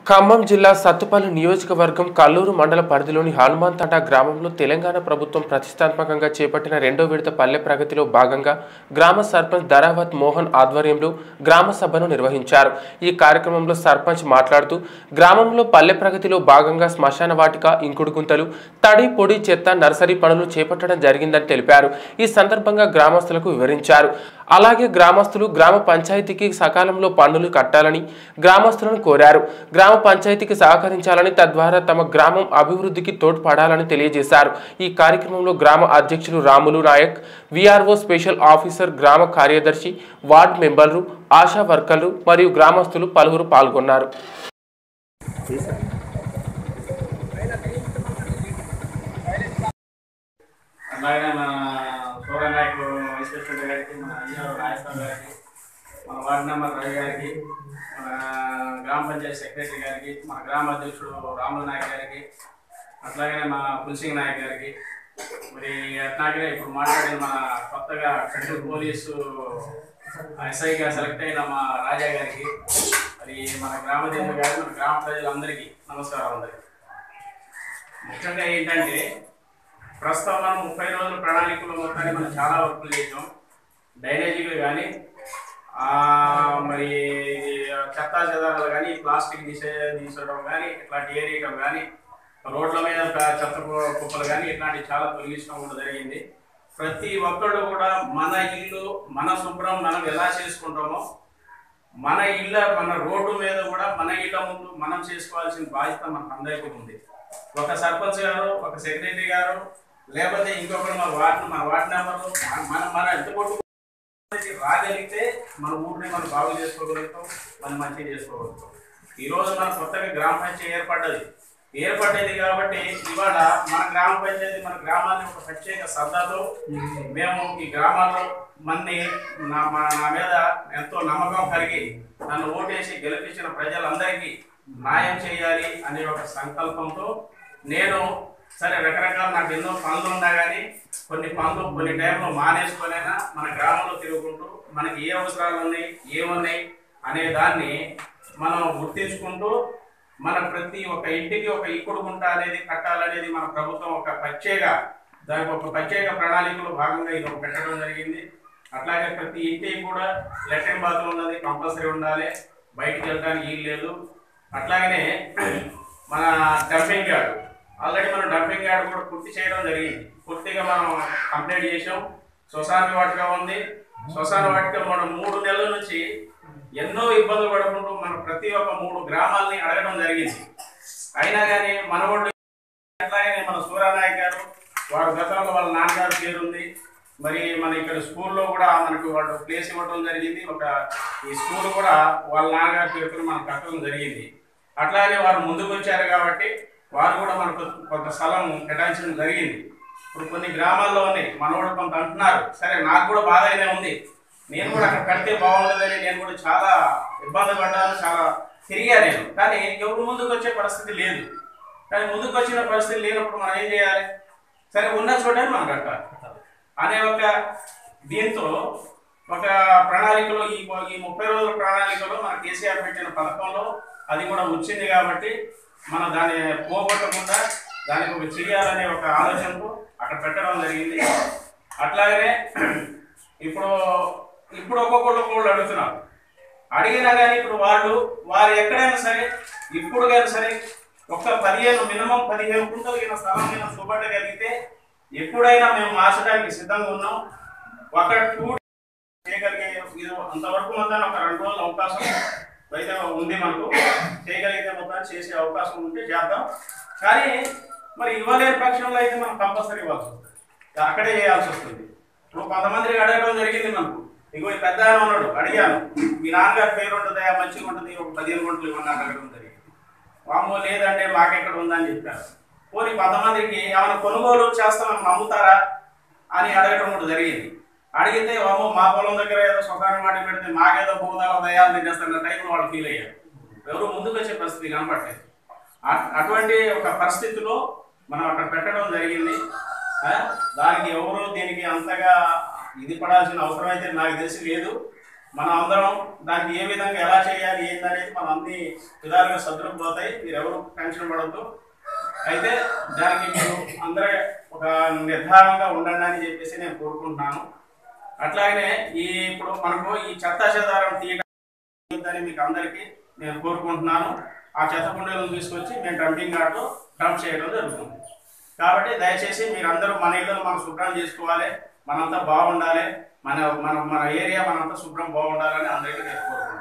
ఖమ్మం జిల్లా సత్తుపల్లి నియోజకవర్గం కల్లూరు మండల పరిధిలోని హనుమాన్ తండా గ్రామంలో తెలంగాణ ప్రభుత్వం ప్రతిష్టాత్మకంగా చేపట్టిన రెండో విడత పల్లె ప్రగతిలో భాగంగా గ్రామ సర్పంచ్ ధరావత్ మోహన్ ఆధ్వర్యంలో గ్రామ సభను నిర్వహించారు ఈ కార్యక్రమంలో సర్పంచ్ మాట్లాడుతూ గ్రామంలో పల్లె ప్రగతిలో భాగంగా శ్మశాన వాటిక ఇంకుడు గుంతలు తడి పొడి చెత్త నర్సరీ పనులు చేపట్టడం జరిగిందని తెలిపారు ఈ సందర్భంగా గ్రామస్తులకు వివరించారు అలాగే గ్రామస్తులు గ్రామ పంచాయతీకి సకాలంలో పన్నులు కట్టాలని గ్రామస్తులను కోరారు గ్రామ పంచాయతీకి సహకరించాలని తద్వారా తమ గ్రామం అభివృద్ధికి తోడ్పడాలని తెలియజేశారు ఈ కార్యక్రమంలో గ్రామ అధ్యక్షులు Ramulu Naik VRO special officer గ్రామ కార్యదర్శి వార్డు మెంబర్లు ఆశా వర్కర్లు మరియు గ్రామస్తులు పలువురు పాల్గొన్నారు అలాగే మన సూర్య నాయకులు వైస్ ప్రెసిడెంట్ గారికి మన అయ్యారు నాగేశ్వర గారికి మన వార్డు నెంబర్ రవి గారికి మన గ్రామ పంచాయతీ సెక్రటరీ గారికి మన గ్రామ అధ్యక్షుడు రాముల నాయక్ గారికి అట్లాగే మన పుల్సింగ్ నాయక్ గారికి మరి అట్లాగే ఇప్పుడు మాట్లాడిన మన కొత్తగా షెడ్యూల్ పోలీసు ఎస్ఐగా సెలెక్ట్ అయిన మా రాజా గారికి మరి మన గ్రామ దేవుడు గారు మన గ్రామ ప్రజలందరికీ నమస్కారం అందరికీ ముఖ్యంగా ఏంటంటే ప్రస్తుతం మనం ముప్పై రోజుల ప్రణాళికలో మొత్తాన్ని మనం చాలా వర్కులు చేసాం డ్రైనేజీలు కానీ మరి చెత్తా చెదారాలు కానీ ప్లాస్టిక్ తీసే తీసడం కానీ ఇట్లాంటి ఏరియడం కానీ రోడ్ల మీద ప- చెత్త కు- కుప్పలు కానీ ఇట్లాంటివి చాలా తొలగించడం కూడా జరిగింది ప్రతి ఒక్కళ్ళు కూడా మన ఇల్లు మన శుభ్రం మనం ఎలా చేసుకుంటామో మన ఇళ్ళ మన రోడ్డు మీద కూడా మన ఇళ్ళ ముందు మనం చేసుకోవాల్సిన బాధ్యత మన అందరికీ ఉంది ఒక సర్పంచ్ గారు ఒక సెక్రటరీ గారు లేకపోతే ఇంకొకరు మన వార్డు మన వార్డు నెంబర్లు మనం మన ఎంత కొట్టు రాగలిగితే మన ఊరిని మనం బాగు చేసుకోగలుగుతాం మనం మంచిగా చేసుకోగలుగుతాం ఈ రోజు మన కొత్తగా గ్రామ పంచాయతీ ఏర్పడ్డది ఏర్పడ్డది కాబట్టి ఇవాళ మన గ్రామ పంచాయతీ మన గ్రామాన్ని ఒక ప్రత్యేక శ్రద్ధతో మేము ఈ గ్రామాల్లో మన్ని నా మా- నా మీద ఎంతో నమ్మకం కలిగి నన్ను ఓటేసి గెలిపించిన ప్రజలందరికీ న్యాయం చేయాలి అనే ఒక సంకల్పంతో నేను సరే రకరకాల నాకు ఎన్నో పనులు ఉన్నా కానీ కొన్ని పనులు కొన్ని టైంలో మానేసుకొనైనా మన గ్రామంలో తిరుగుకుంటూ మనకి ఏ అవసరాలు ఉన్నాయి ఏమున్నాయి అనే దాన్ని మనం గుర్తించుకుంటూ మన ప్రతి ఒక్క ఇంటికి ఒక ఇక్కుడు గుంట అనేది కట్టాలనేది మన ప్రభుత్వం ఒక ప్రత్యేక దానికి ఒక ప్రత్యేక ప్రణాళికలో భాగంగా ఇది ఒకటి పెట్టడం జరిగింది అట్లాగే ప్రతి ఇంటికి కూడా లెట్రిన్ బాత్రూమ్ ఉన్నది కంపల్సరీ ఉండాలి బయటికి వెళ్ళడానికి వీలు లేదు అట్లాగనే మన డంపింగ్ యార్డ్ ఆల్రెడీ మనం డంపింగ్ యార్డ్ కూడా పూర్తి చేయడం జరిగింది పూర్తిగా మనం కంప్లీట్ చేసాం శ్మశాన వాటిక ఉంది శ్మశాన వాటిక మనం మూడు నెలల నుంచి ఎన్నో ఇబ్బందులు పడుకుంటూ మన ప్రతి ఒక్క మూడు గ్రామాలని అడగడం జరిగింది అయినా కానీ మనవాళ్ళు అట్లాగే మన సూర్యనాయక్ గారు వాడు గతంలో వాళ్ళ నాన్నగారు పేరుంది మరి మన ఇక్కడ స్కూల్లో కూడా మనకు వాళ్ళు ప్లేస్ ఇవ్వడం జరిగింది ఒక ఈ స్కూల్ కూడా వాళ్ళ నాన్నగారి పేరుతో మనం కట్టడం జరిగింది అట్లాగే వారు ముందుకు వచ్చారు కాబట్టి వారు కూడా మనకు కొంత స్థలం కేటాయించడం జరిగింది ఇప్పుడు కొన్ని గ్రామాల్లో ఉన్నాయి మనవాడు కొంత అంటున్నారు సరే నాకు కూడా బాధగానే ఉంది నేను కూడా అక్కడ కడితే బాగుంటుందని నేను కూడా చాలా ఇబ్బంది పడ్డాను చాలా తిరిగా నేను కానీ ఎవరు ముందుకు వచ్చే పరిస్థితి లేదు కానీ ముందుకు వచ్చిన పరిస్థితి లేనప్పుడు మనం ఏం చేయాలి సరే ఉన్న చోటనే మనం కట్టాలి అనే ఒక దీంతో ఒక ప్రణాళికలో ఈ ఈ ముప్పై రోజుల ప్రణాళికలో మన కేసీఆర్ పెట్టిన పథకంలో అది కూడా వచ్చింది కాబట్టి మనం దాన్ని పోగొట్టకుండా దానికి ఒక చేయాలనే ఒక ఆలోచనతో అక్కడ పెట్టడం జరిగింది అట్లాగనే ఇప్పుడు ఇప్పుడు ఒక్కొక్కళ్ళు ఒక్కొక్కళ్ళు అడుగుతున్నారు అడిగినా కానీ ఇప్పుడు వాళ్ళు వారు ఎక్కడైనా సరే ఇప్పుడు కానీ సరే ఒక్క పదిహేను మినిమం పదిహేను కుంటలు కింద స్థలం మీద చూపట్టగలిగితే ఎప్పుడైనా మేము మార్చడానికి సిద్ధంగా ఉన్నాం ఒక టూ చేయగలిగే ఇది అంతవరకు మొత్తాన్ని ఒక రెండు రోజులు అవకాశం అయితే ఉంది మనకు చేయగలిగితే మొత్తాన్ని చేసే అవకాశం ఉంటే చేద్దాం కానీ మరి ఇవ్వలేని పక్షంలో అయితే మనం కంపల్సరీ ఇవ్వాల్సి వస్తుంది అక్కడే చేయాల్సి వస్తుంది ఇప్పుడు కొంతమందికి అడగడం జరిగింది మనకు ఇగో ఈ పెద్ద ఆయన ఉన్నాడు అడిగాను మీ నాన్నగారి పేరు ఉంటుందా మంచిగా ఉంటుంది ఒక పదిహేను గంటలు ఇవ్వండి అని అడగడం జరిగింది వామ్మో లేదంటే మాకెక్కడ ఉందని చెప్పారు పోనీ కొంతమందికి ఏమైనా కొనుగోలు చేస్తామని నమ్ముతారా అని అడగడం కూడా జరిగింది అడిగితే వామ్మో మా పొలం దగ్గర ఏదో సొంతాన్ని మాట పెడితే మాకేదో భూదాల దయాలు తినేస్తున్న టైంలో వాళ్ళు ఫీల్ అయ్యారు ఎవరు ముందుకు వచ్చే పరిస్థితి కనపడలేదు అ- అటువంటి ఒక పరిస్థితిలో మనం అక్కడ పెట్టడం జరిగింది ఆ, దానికి ఎవరు దీనికి అంతగా ఇది పడాల్సిన అవసరం అయితే నాకు తెలిసి లేదు మనం అందరం దానికి ఏ విధంగా ఎలా చేయాలి ఏందనేది మనం అన్ని విధాలుగా సర్దులకు పోతాయి మీరు ఎవరు టెన్షన్ పడద్దు అయితే దానికి మీరు అందరూ ఒక నిర్ధారంగా ఉండండి అని చెప్పేసి నేను కోరుకుంటున్నాను అట్లాగనే ఈ ఇప్పుడు మనకు ఈ చెత్త చెదారం తీయడం అని మీకు అందరికీ నేను కోరుకుంటున్నాను ఆ చెత్త కుండీలను తీసుకొచ్చి మేము డంపింగ్ యార్డ్లో డంప్ చేయడం జరుగుతుంది కాబట్టి దయచేసి మీరందరూ మన ఇళ్ళను మనం శుభ్రం చేసుకోవాలి మనంతా బాగుండాలి మన మన మన ఏరియా మనంతా శుభ్రం బాగుండాలని అందరికీ నేను కోరుకుంటున్నాను